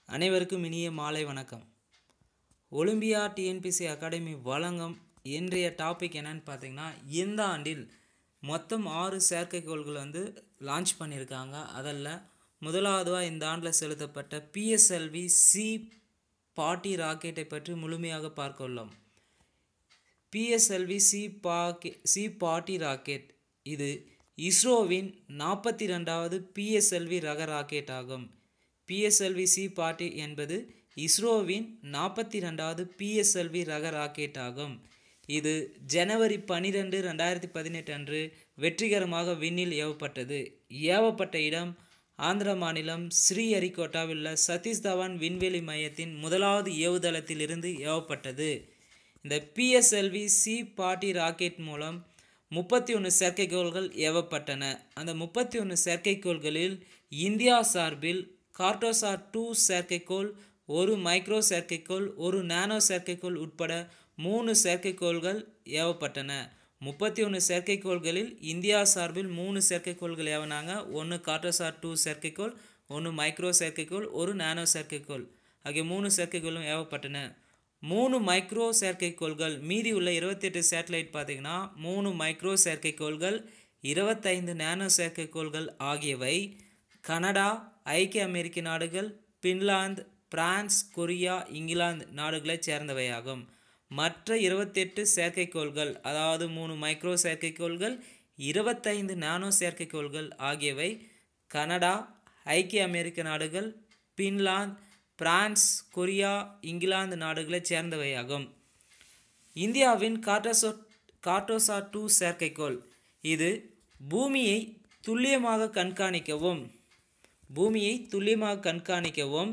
அனைவருக்கும் இனிய மாலை வணக்கம் ஒலிம்பியா டிஎன்பிசி அகாடமி வழங்கும் இன்றைய டாபிக் என்னன்னு பார்த்தீங்கன்னா இந்த ஆண்டில் மொத்தம் ஆறு செயற்கைக்கோள்கள் வந்து லான்ச் பண்ணியிருக்காங்க அதில் முதலாவதுவாக இந்த ஆண்டில் செலுத்தப்பட்ட பிஎஸ்எல்வி சி பாட்டி ராக்கெட்டை பற்றி முழுமையாக பார்க்க உள்ளோம் பிஎஸ்எல்வி சி பாக்கெ சி பாட்டி ராக்கெட் இது இஸ்ரோவின் நாற்பத்தி ரெண்டாவது பிஎஸ்எல்வி ரக ராக்கெட் ஆகும் பிஎஸ்எல்வி சி பாட்டி என்பது இஸ்ரோவின் நாற்பத்தி ரெண்டாவது பிஎஸ்எல்வி ரக ராக்கெட் ஆகும் இது ஜனவரி பன்னிரெண்டு ரெண்டாயிரத்தி பதினெட்டு அன்று வெற்றிகரமாக விண்ணில் ஏவப்பட்டது ஏவப்பட்ட இடம் ஆந்திர மாநிலம் ஸ்ரீஹரிகோட்டாவில் உள்ள சதீஷ் தவான் விண்வெளி மையத்தின் முதலாவது ஏவுதளத்திலிருந்து ஏவப்பட்டது இந்த பிஎஸ்எல்வி சி பாட்டி ராக்கெட் மூலம் முப்பத்தி ஒன்று செயற்கைக்கோள்கள் ஏவப்பட்டன அந்த முப்பத்தி ஒன்று செயற்கைக்கோள்களில் இந்தியா சார்பில் கார்டோசார் டூ செயற்கைக்கோள் ஒரு மைக்ரோ செயற்கைக்கோள் ஒரு நானோ செயற்கைக்கோள் உட்பட மூணு செயற்கைக்கோள்கள் ஏவப்பட்டன முப்பத்தி ஒன்று செயற்கைக்கோள்களில் இந்தியா சார்பில் மூணு செயற்கைக்கோள்கள் ஏவனாங்க ஒன்று கார்டோசார் டூ செயற்கைக்கோள் ஒன்று மைக்ரோ செயற்கைக்கோள் ஒரு நானோ செயற்கைக்கோள் ஆகிய மூணு செயற்கைக்கோளும் ஏவப்பட்டன மூணு மைக்ரோ செயற்கைக்கோள்கள் மீதி உள்ள இருபத்தெட்டு சேட்டலைட் பார்த்திங்கன்னா மூணு மைக்ரோ செயற்கைக்கோள்கள் இருபத்தைந்து நானோ செயற்கைக்கோள்கள் ஆகியவை கனடா ஐக்கிய அமெரிக்க நாடுகள் பின்லாந்து பிரான்ஸ் கொரியா இங்கிலாந்து நாடுகளைச் சேர்ந்தவையாகும் மற்ற இருபத்தெட்டு செயற்கைக்கோள்கள் அதாவது மூணு மைக்ரோ செயற்கைக்கோள்கள் இருபத்தைந்து நானோ செயற்கைக்கோள்கள் ஆகியவை கனடா ஐக்கிய அமெரிக்க நாடுகள் பின்லாந்து பிரான்ஸ் கொரியா இங்கிலாந்து நாடுகளைச் சேர்ந்தவையாகும் இந்தியாவின் கார்டோசோ கார்டோசா டூ செயற்கைக்கோள் இது பூமியை துல்லியமாக கண்காணிக்கவும் பூமியை துல்லியமாக கண்காணிக்கவும்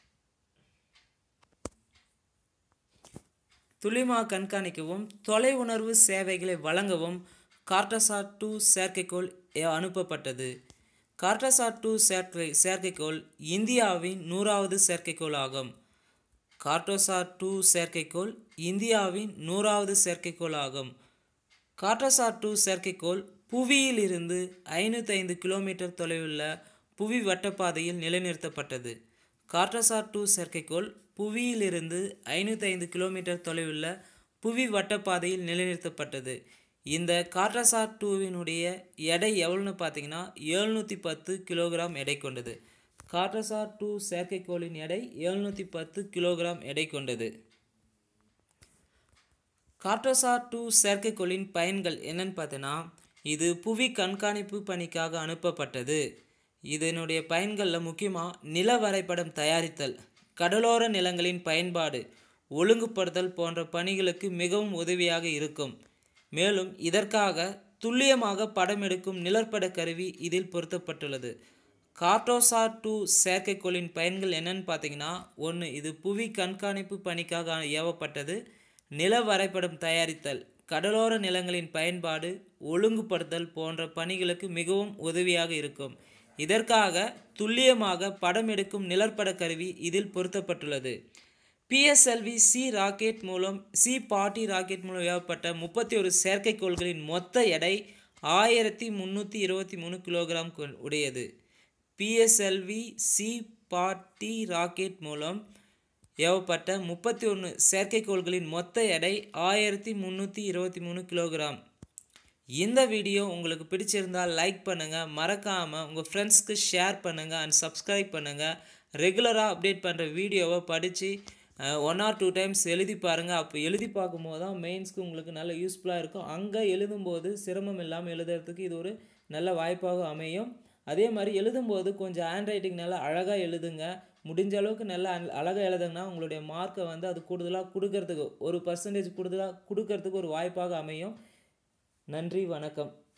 துல்லியமாக கண்காணிக்கவும் தொலை உணர்வு சேவைகளை வழங்கவும் கார்டோசாட் டூ செயற்கைக்கோள் அனுப்பப்பட்டது கார்டோசாட் டூ செயற்கை செயற்கைக்கோள் இந்தியாவின் நூறாவது செயற்கைக்கோள் ஆகும் கார்டோசாட் டூ செயற்கைக்கோள் இந்தியாவின் நூறாவது செயற்கைக்கோள் ஆகும் கார்டோசாட் டூ செயற்கைக்கோள் புவியில் இருந்து ஐநூற்றி ஐந்து கிலோமீட்டர் தொலைவுள்ள புவி வட்டப்பாதையில் நிலைநிறுத்தப்பட்டது கார்டோசாட் டூ செயற்கைக்கோள் புவியிலிருந்து ஐநூற்றி ஐந்து கிலோமீட்டர் தொலைவுள்ள புவி வட்டப்பாதையில் நிலைநிறுத்தப்பட்டது இந்த கார்டோசாட் டூவினுடைய எடை எவ்வளோன்னு பார்த்தீங்கன்னா எழுநூற்றி பத்து கிலோகிராம் எடை கொண்டது கார்டோசாட் டூ செயற்கைக்கோளின் எடை எழுநூற்றி பத்து கிலோகிராம் எடை கொண்டது கார்டோசாட் டூ செயற்கைக்கோளின் பயன்கள் என்னன்னு பார்த்தீங்கன்னா இது புவி கண்காணிப்பு பணிக்காக அனுப்பப்பட்டது இதனுடைய பயன்களில் முக்கியமாக நில வரைபடம் தயாரித்தல் கடலோர நிலங்களின் பயன்பாடு ஒழுங்குபடுத்தல் போன்ற பணிகளுக்கு மிகவும் உதவியாக இருக்கும் மேலும் இதற்காக துல்லியமாக படம் எடுக்கும் நிழற்பட கருவி இதில் பொருத்தப்பட்டுள்ளது கார்டோசார் டூ செயற்கைக்கோளின் பயன்கள் என்னன்னு பார்த்தீங்கன்னா ஒன்று இது புவி கண்காணிப்பு பணிக்காக ஏவப்பட்டது நில வரைபடம் தயாரித்தல் கடலோர நிலங்களின் பயன்பாடு ஒழுங்குபடுத்தல் போன்ற பணிகளுக்கு மிகவும் உதவியாக இருக்கும் இதற்காக துல்லியமாக படம் எடுக்கும் நிழற்பட கருவி இதில் பொருத்தப்பட்டுள்ளது பிஎஸ்எல்வி சி ராக்கெட் மூலம் சி பாட்டி ராக்கெட் மூலம் ஏவப்பட்ட முப்பத்தி ஒரு செயற்கைக்கோள்களின் மொத்த எடை ஆயிரத்தி முந்நூற்றி இருபத்தி மூணு கிலோகிராம் உடையது பிஎஸ்எல்வி சி பாட்டி ராக்கெட் மூலம் ஏவப்பட்ட முப்பத்தி ஒன்று செயற்கைக்கோள்களின் மொத்த எடை ஆயிரத்தி முந்நூற்றி இருபத்தி மூணு கிலோகிராம் இந்த வீடியோ உங்களுக்கு பிடிச்சிருந்தால் லைக் பண்ணுங்கள் மறக்காமல் உங்கள் ஃப்ரெண்ட்ஸ்க்கு ஷேர் பண்ணுங்கள் அண்ட் சப்ஸ்கிரைப் பண்ணுங்கள் ரெகுலராக அப்டேட் பண்ணுற வீடியோவை படித்து ஒன் ஆர் டூ டைம்ஸ் எழுதி பாருங்கள் அப்போ எழுதி பார்க்கும்போது தான் மெயின்ஸ்க்கு உங்களுக்கு நல்ல யூஸ்ஃபுல்லாக இருக்கும் அங்கே எழுதும்போது சிரமம் இல்லாமல் எழுதுறதுக்கு இது ஒரு நல்ல வாய்ப்பாக அமையும் அதே மாதிரி எழுதும்போது கொஞ்சம் ஹேண்ட் ரைட்டிங் நல்லா அழகாக எழுதுங்க முடிஞ்ச அளவுக்கு நல்லா அழகாக எழுதுங்கன்னா உங்களுடைய மார்க்கை வந்து அது கூடுதலாக கொடுக்கறதுக்கு ஒரு பர்சன்டேஜ் கூடுதலாக கொடுக்கறதுக்கு ஒரு வாய்ப்பாக அமையும் நன்றி வணக்கம்